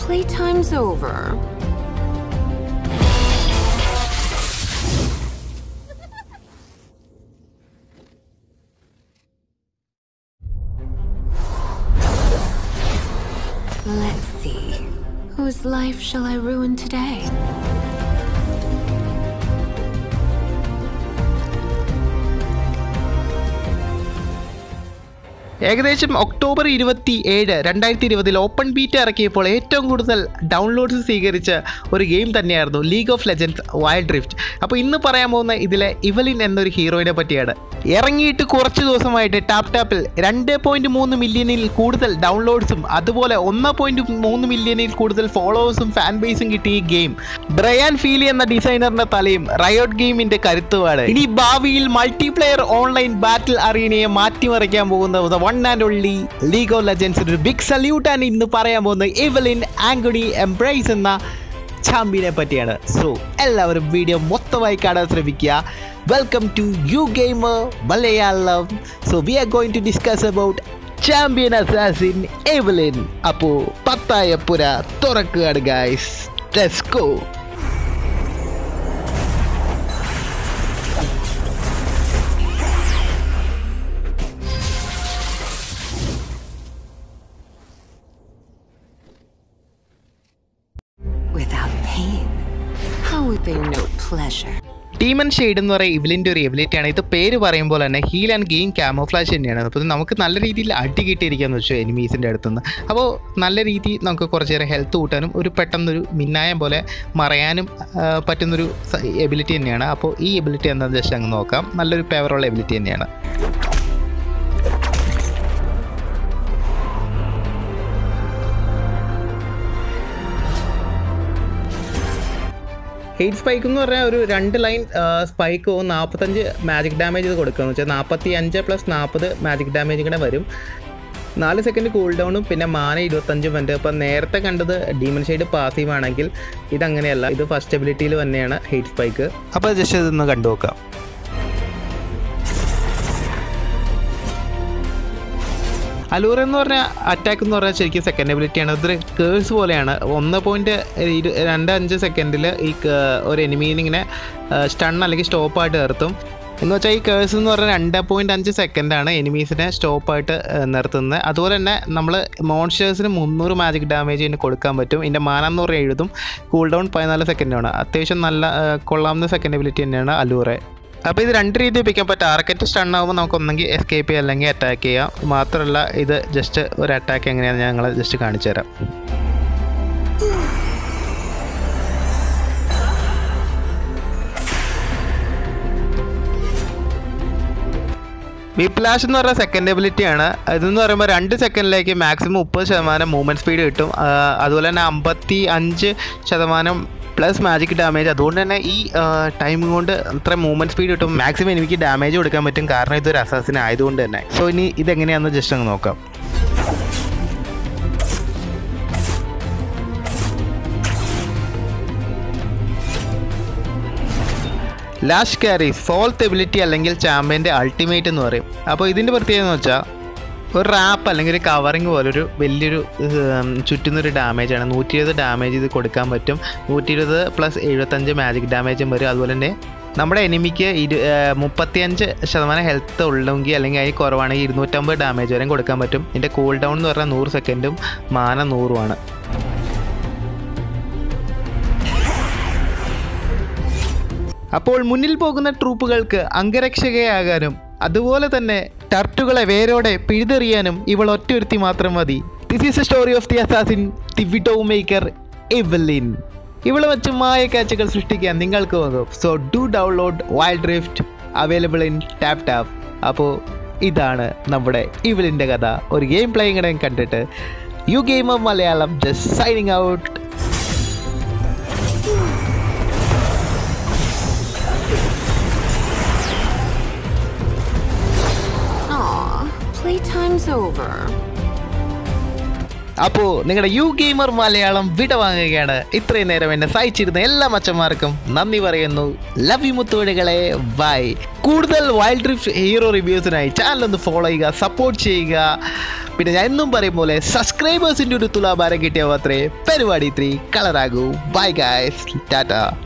playtime's over. Let's see. Whose life shall I ruin today? ഏകദേശം October ഇരുപത്തി ഏഴ് രണ്ടായിരത്തി ഇരുപതിൽ ഓപ്പൺ ബീറ്റ് ഇറക്കിയപ്പോൾ ഏറ്റവും കൂടുതൽ ഡൗൺലോഡ്സ് സ്വീകരിച്ച ഒരു ഗെയിം തന്നെയായിരുന്നു League of Legends Wild Drift അപ്പോൾ ഇന്ന് പറയാൻ പോകുന്ന ഇതിലെ ഇവലിൻ എന്നൊരു ഹീറോയിനെ പറ്റിയാണ് ഇറങ്ങിയിട്ട് കുറച്ച് ദിവസമായിട്ട് ടാപ്പ് ടാപ്പിൽ രണ്ട് പോയിന്റ് മൂന്ന് മില്യണിൽ കൂടുതൽ ഡൗൺലോഡ്സും അതുപോലെ ഒന്ന് പോയിന്റ് മൂന്ന് മില്യണിൽ കൂടുതൽ ഫോളോവേഴ്സും ഫാൻ ബേസും കിട്ടിയ ഈ ഗെയിം ബ്രയാൻ ഫീലി എന്ന ഡിസൈനറിന്റെ തലയും റയോട്ട് ഗെയിമിന്റെ കരുത്തുമാണ് ഇനി ഭാവിയിൽ മൾട്ടിപ്ലെയർ ഓൺലൈൻ ബാറ്റിൽ അറീനയെ മാറ്റിമറിക്കാൻ പോകുന്ന one and only League of Legends ഒരു ബിഗ് സല്യൂട്ട് ആണ് ഇന്ന് പറയാൻ പോകുന്നത് ഇവലിൻ ആംഗുണി എംബ്രൈസ് എന്ന ചാമ്പ്യനെ പറ്റിയാണ് സോ എല്ലാവരും വീഡിയോ മൊത്തമായി കാണാൻ ശ്രമിക്കുക welcome to you gamer Malayalam so we are going to discuss about champion assassin Evelyn അപ്പോൾ പത്തായ പുര തുറക്കുകയാണ് guys let's go Without pain, how would they know pleasure? Demon shade എന്ന് പറയുന്ന ഇവലിൻ്റെ ഒരു എബിലിറ്റിയാണ് ഇത് പേര് പറയുമ്പോൾ തന്നെ ഹീൽ ആൻഡ് ഗെയിം ക്യാമോഫ്ലാഷ് തന്നെയാണ് അപ്പോൾ ഇത് നമുക്ക് നല്ല രീതിയിൽ അടി കിട്ടിയിരിക്കാന്ന് വെച്ചു എനിമീസിൻ്റെ അടുത്തുനിന്ന് അപ്പോൾ നല്ല രീതിയിൽ നമുക്ക് കുറച്ച് നേരം ഹെൽത്ത് കൂട്ടാനും ഒരു പെട്ടെന്നൊരു മിന്നായം പോലെ മറയാനും ആ, പറ്റുന്നൊരു എബിലിറ്റി തന്നെയാണ് അപ്പോൾ ഈ എബിലിറ്റി എന്താണെന്ന് ജസ്റ്റ് അങ്ങ് നോക്കാം നല്ലൊരു പവറുള്ള എബിലിറ്റി തന്നെയാണ് ഹെയ്റ്റ് സ്പൈക്ക് എന്ന് പറഞ്ഞാൽ ഒരു രണ്ട് ലൈൻ സ്പൈക്ക് നാൽപ്പത്തഞ്ച് മാജിക് ഡാമേജ് ഇത് കൊടുക്കുക എന്ന് വെച്ചാൽ നാൽപ്പത്തി അഞ്ച് പ്ലസ് നാൽപ്പത് മാജിക് ഡാമേജ് കൂടെ വരും നാല് സെക്കൻഡ് കൂൾ ഡൗണും പിന്നെ മാന ഇരുപത്തഞ്ചും ഉണ്ട് അപ്പം നേരത്തെ കണ്ടത് ഡീമൺ ഷെയ്ഡ് പാസീവ് ആണെങ്കിൽ ഇതങ്ങനെയല്ല ഇത് ഫസ്റ്റ് എബിലിറ്റിയിൽ തന്നെയാണ് ഹെയ്റ്റ് സ്പൈക്ക് അപ്പോൾ ജസ്റ്റ് ഇതൊന്ന് കണ്ടു നോക്കാം അലൂർ എന്ന് പറഞ്ഞ അറ്റാക്ക് എന്ന് പറഞ്ഞാൽ ശരിക്കും സെക്കൻഡ് എബിലിറ്റിയാണ് ഇതൊരു കേഴ്സ് പോലെയാണ് ഒന്ന് പോയിന്റ് ഇരു രണ്ട് അഞ്ച് സെക്കൻഡിൽ ഈ ക- ഒരു എനിമീനെ ഇങ്ങനെ സ്റ്റൺ അല്ലെങ്കിൽ സ്റ്റോപ്പായിട്ട് നിർത്തും എന്ന് വെച്ചാൽ ഈ കേഴ്സ് എന്ന് പറഞ്ഞാൽ രണ്ട് പോയിന്റ് അഞ്ച് സെക്കൻഡാണ് എനിമീസിനെ സ്റ്റോപ്പായിട്ട് നിർത്തുന്നത് അതുപോലെ തന്നെ നമ്മൾ മോൺസ്റ്റേഴ്സിന് മുന്നൂറ് മാജിക് ഡാമേജ് ഇതിന് കൊടുക്കാൻ പറ്റും ഇതിൻ്റെ മാനം പറഞ്ഞാൽ എഴുതും കൂൾ ഡൗൺ പതിനാല് സെക്കൻഡാണ് അത്യാവശ്യം നല്ല ആ, കൊള്ളാവുന്ന സെക്കൻഡ് എബിലിറ്റി തന്നെയാണ് അലൂറെ അപ്പോൾ ഇത് രണ്ട് രീതി ഉപയോഗിക്കാൻ പറ്റും ടാർഗറ്റ് സ്റ്റൺ ആകുമ്പോൾ നമുക്ക് ഒന്നെങ്കിൽ എസ്കേപ്പ് ചെയ്യാം അല്ലെങ്കിൽ അറ്റാക്ക് ചെയ്യാം മാത്രമല്ല ഇത് ജസ്റ്റ് ഒരു അറ്റാക്ക് എങ്ങനെയാണെന്ന് ഞങ്ങൾ ജസ്റ്റ് കാണിച്ചു തരാം വിപ്ലാഷ് എന്ന് പറഞ്ഞ സെക്കൻഡ് എബിലിറ്റി ആണ് ഇതെന്ന് പറയുമ്പോൾ രണ്ട് സെക്കൻഡിലേക്ക് മാക്സിമം മുപ്പത് ശതമാനം മൂവ്മെൻറ്റ് സ്പീഡ് കിട്ടും ആ, അതുപോലെ തന്നെ അമ്പത്തി അഞ്ച് ശതമാനം പ്ലസ് മാജിക് ഡാമേജ് അതുകൊണ്ട് തന്നെ ഈ ടൈം കൊണ്ട് ഇത്ര മൂവ്മെൻറ്റ് സ്പീഡ് കിട്ടും മാക്സിമം എനിക്ക് ഡാമേജ് കൊടുക്കാൻ പറ്റും കാരണം ഇതൊരു അസാസിന് ആയതുകൊണ്ട് തന്നെ സോ ഇനി ഇതെങ്ങനെയാണെന്ന് ജസ്റ്റ് അങ്ങ് നോക്കാം ലാസ്റ്റ് ക്യാരി ഫോൾത്ത് എബിലിറ്റി അല്ലെങ്കിൽ ചാമ്പ്യൻ്റെ അൾട്ടിമേറ്റ് എന്ന് പറയും അപ്പോൾ ഇതിൻ്റെ പ്രത്യേകത എന്ന് വെച്ചാൽ ഒരു റാപ്പ് അല്ലെങ്കിൽ ഒരു കവറിങ് പോലെ ഒരു വലിയൊരു ഉം, ചുറ്റുന്നൊരു ഡാമേജാണ് നൂറ്റി ഇരുപത് ഡാമേജ് ഇത് കൊടുക്കാൻ പറ്റും നൂറ്റി ഇരുപത് പ്ലസ് എഴുപത്തഞ്ച് മാജിക് ഡാമേജും വരും അതുപോലെ തന്നെ നമ്മുടെ എനിമിക്ക് ഇരു മുപ്പത്തിയഞ്ച് ശതമാനം ഹെൽത്ത് ഉള്ളെങ്കിൽ അല്ലെങ്കിൽ അതിൽ കുറവാണെങ്കിൽ ഇരുന്നൂറ്റമ്പത് ഡാമേജ് വരെയും കൊടുക്കാൻ പറ്റും ഇതിൻ്റെ കൂൾ ഡൗൺ എന്ന് പറഞ്ഞാൽ നൂറ് സെക്കൻഡും മാന നൂറുമാണ് അപ്പോൾ മുന്നിൽ പോകുന്ന ട്രൂപ്പുകൾക്ക് അംഗരക്ഷകയാകാനും അതുപോലെ തന്നെ ടർട്ടുകളെ വേരോടെ പിഴുതെറിയാനും ഇവൾ ഒറ്റയൊരുത്തി മാത്രം മതി this is a story of the assassin the widow maker Evelyn ഇവളെ വെച്ച് മായ കാച്ചുകൾ സൃഷ്ടിക്കാൻ നിങ്ങൾക്ക് പോകും so do download Wild Drift available in tap tap അപ്പോൾ ഇതാണ് നമ്മുടെ ഇവലിൻ്റെ കഥ ഒരു ഗെയിം പ്ലേയിങ് കൂടെ കണ്ടിട്ട് you game of Malayalam just signing out Aw, playtime's over. അപ്പോൾ നിങ്ങളുടെ യു ഗെയിമർ മലയാളം വിട വാങ്ങുകയാണ് ഇത്രയും നേരം എന്നെ സഹിച്ചിരുന്ന എല്ലാ മച്ചന്മാർക്കും നന്ദി പറയുന്നു ലവ് യു മുത്തുവടികളെ ബൈ കൂടുതൽ വൈൽഡ് ഡ്രിഫ്റ്റ് ഹീറോ റിവ്യൂസിനായി ചാനൽ ഒന്ന് ഫോളോ ചെയ്യുക സപ്പോർട്ട് ചെയ്യുക പിന്നെ ഞാൻ എന്നും പറയും പോലെ സബ്സ്ക്രൈബേഴ്സിൻ്റെ ഒരു തുലാഭാരം കിട്ടിയാൽ മാത്രമേ പരിപാടി ഇത്രയും കളറാകൂ ബൈ ഗായ്സ് ടാറ്റ